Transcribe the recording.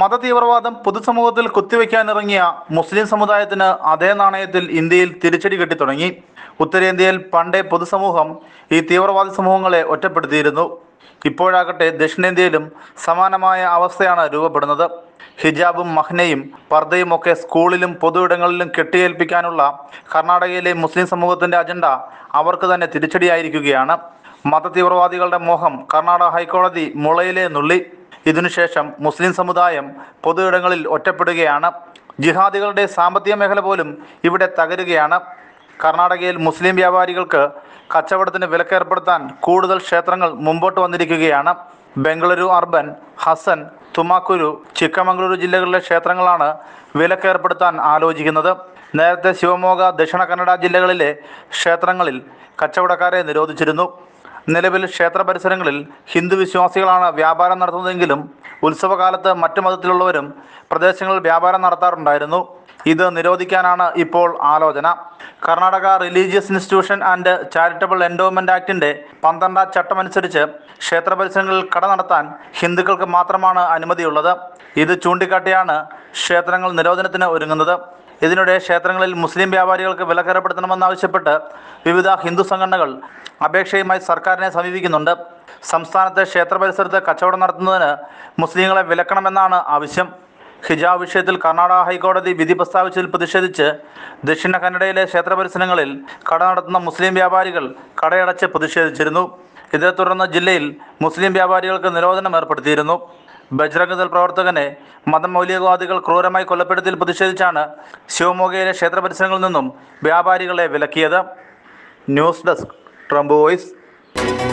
മതതീവ്രവാദം പൊതുസമൂഹത്തിൽ കുത്തിവെക്കാനിറങ്ങിയ മുസ്ലിം സമുദായത്തിന് അതേ നാണയത്തിൽ ഇന്ത്യയിൽ തിരിച്ചടി കെട്ടിത്തുടങ്ങി ഉത്തരേന്ത്യയിൽ പണ്ടേ പൊതുസമൂഹം ഈ തീവ്രവാദി സമൂഹങ്ങളെ ഒറ്റപ്പെടുത്തിയിരുന്നു ഇപ്പോഴാകട്ടെ ദക്ഷിണേന്ത്യയിലും സമാനമായ അവസ്ഥയാണ് രൂപപ്പെടുന്നത് ഹിജാബും മഹ്നയും പർദ്ദയും ഒക്കെ സ്കൂളിലും പൊതുയിടങ്ങളിലും കെട്ടിയേൽപ്പിക്കാനുള്ള കർണാടകയിലെ മുസ്ലിം സമൂഹത്തിന്റെ അജണ്ട അവർക്ക് തന്നെ തിരിച്ചടിയായിരിക്കുകയാണ് മതതീവ്രവാദികളുടെ മോഹം കർണാടക ഹൈക്കോടതി മുളയിലെ നുള്ളി ഇതിനുശേഷം മുസ്ലിം സമുദായം പൊതുയിടങ്ങളിൽ ഒറ്റപ്പെടുകയാണ് ജിഹാദികളുടെ സാമ്പത്തിക മേഖല പോലും ഇവിടെ തകരുകയാണ് കർണാടകയിൽ മുസ്ലിം വ്യാപാരികൾക്ക് കച്ചവടത്തിന് വിലക്കേർപ്പെടുത്താൻ കൂടുതൽ ക്ഷേത്രങ്ങൾ മുമ്പോട്ട് വന്നിരിക്കുകയാണ് ബംഗളൂരു അർബൻ ഹസൻ തുമാക്കുരു ചിക്കമംഗളൂരു ജില്ലകളിലെ ക്ഷേത്രങ്ങളാണ് വിലക്കേർപ്പെടുത്താൻ ആലോചിക്കുന്നത് നേരത്തെ ശിവമോഗ ദക്ഷിണ കന്നഡ ജില്ലകളിലെ ക്ഷേത്രങ്ങളിൽ കച്ചവടക്കാരെ നിരോധിച്ചിരുന്നു നിലവിൽ ക്ഷേത്ര പരിസരങ്ങളിൽ ഹിന്ദു വിശ്വാസികളാണ് വ്യാപാരം നടത്തുന്നതെങ്കിലും ഉത്സവകാലത്ത് മറ്റു മതത്തിലുള്ളവരും പ്രദേശങ്ങളിൽ വ്യാപാരം നടത്താറുണ്ടായിരുന്നു ഇത് നിരോധിക്കാനാണ് ഇപ്പോൾ ആലോചന Karnataka religious institution and charitable endowment ആക്ടിന്റെ പന്ത്രണ്ടാം ചട്ടമനുസരിച്ച് ക്ഷേത്ര പരിസരങ്ങളിൽ കട നടത്താൻ ഹിന്ദുക്കൾക്ക് മാത്രമാണ് അനുമതിയുള്ളത് ഇത് ചൂണ്ടിക്കാട്ടിയാണ് ക്ഷേത്രങ്ങൾ നിരോധനത്തിന് ഒരുങ്ങുന്നത് ഇതിനിടെ ക്ഷേത്രങ്ങളിൽ മുസ്ലിം വ്യാപാരികൾക്ക് വിലക്കേർപ്പെടുത്തണമെന്നാവശ്യപ്പെട്ട് വിവിധ ഹിന്ദു സംഘടനകൾ അപേക്ഷയുമായി സർക്കാരിനെ സമീപിക്കുന്നുണ്ട് സംസ്ഥാനത്തെ ക്ഷേത്ര പരിസരത്ത് കച്ചവടം നടത്തുന്നതിന് മുസ്ലിങ്ങളെ വിലക്കണമെന്നാണ് ആവശ്യം ഹിജാബ് വിഷയത്തിൽ കർണാടക ഹൈക്കോടതി വിധി പ്രസ്താവിച്ചതിൽ പ്രതിഷേധിച്ച് ദക്ഷിണ കന്നഡയിലെ ക്ഷേത്ര പരിസരങ്ങളിൽ കട നടത്തുന്ന മുസ്ലിം വ്യാപാരികൾ കടയടച്ച് പ്രതിഷേധിച്ചിരുന്നു ഇതേ തുടർന്ന് ജില്ലയിൽ മുസ്ലിം വ്യാപാരികൾക്ക് നിരോധനം ഏർപ്പെടുത്തിയിരുന്നു ബജ്രംഗ് ദൾ പ്രവർത്തകനെ മതമൗലികവാദികൾ ക്രൂരമായി കൊലപ്പെടുത്തിയതിൽ പ്രതിഷേധിച്ചാണ് ശിവമോഗയിലെ ക്ഷേത്ര പരിസരങ്ങളിൽ നിന്നും വ്യാപാരികളെ വിലക്കിയത് ന്യൂസ് ഡെസ്ക് ട്രംപ് വോയിസ്